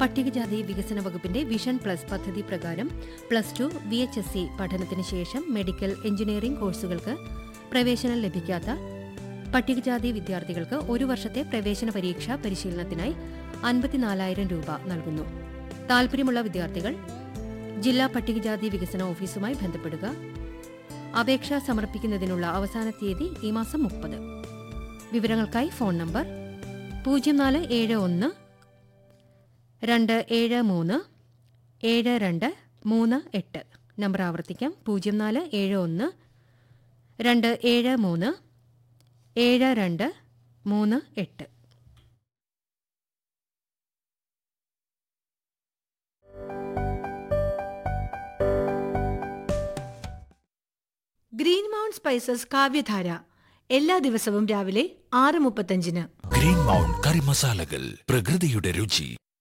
പട്ടികജാതി വികസന വകുപ്പിന്റെ വിഷൻ പ്ലസ് പദ്ധതി പ്രകാരം plus two V H S C പഠനത്തിന് ശേഷം മെഡിക്കൽ എഞ്ചിനീയറിംഗ് കോഴ്സുകൾക്ക് പ്രവേശനം ലഭിക്കാത്ത പട്ടികജാതി വിദ്യാർത്ഥികൾക്ക് ഒരു വർഷത്തെ പ്രവേശന പരീക്ഷ പരിശീലനത്തിനായി അൻപത്തിനാലായിരം രൂപ നൽകുന്നു താൽപര്യമുള്ള വിദ്യാർത്ഥികൾ ജില്ലാ പട്ടികജാതി വികസന ഓഫീസുമായി ബന്ധപ്പെടുക അപേക്ഷ സമർപ്പിക്കുന്നതിനുള്ള അവസാന തീയതി ഈ മാസം മുപ്പത് വിവരങ്ങൾക്കായി ഫോൺ നമ്പർ പൂജ്യം നാല് ഏഴ് ഒന്ന് രണ്ട് ഏഴ് മൂന്ന് ഏഴ് രണ്ട് മൂന്ന് എട്ട് നമ്പർ ആവർത്തിക്കാം പൂജ്യം നാല് ഏഴ് ഒന്ന് രണ്ട് ഏഴ് മൂന്ന് ഏഴ് രണ്ട് മൂന്ന് എട്ട് ഗ്രീൻ മൗണ്ട് സ്പൈസസ് കാവ്യധാര എല്ലാ ദിവസവും രാവിലെ ആറ് മുപ്പത്തഞ്ചിന് ഗ്രീൻ മൗണ്ട് കറി മസാലകൾ പ്രകൃതിയുടെ രുചി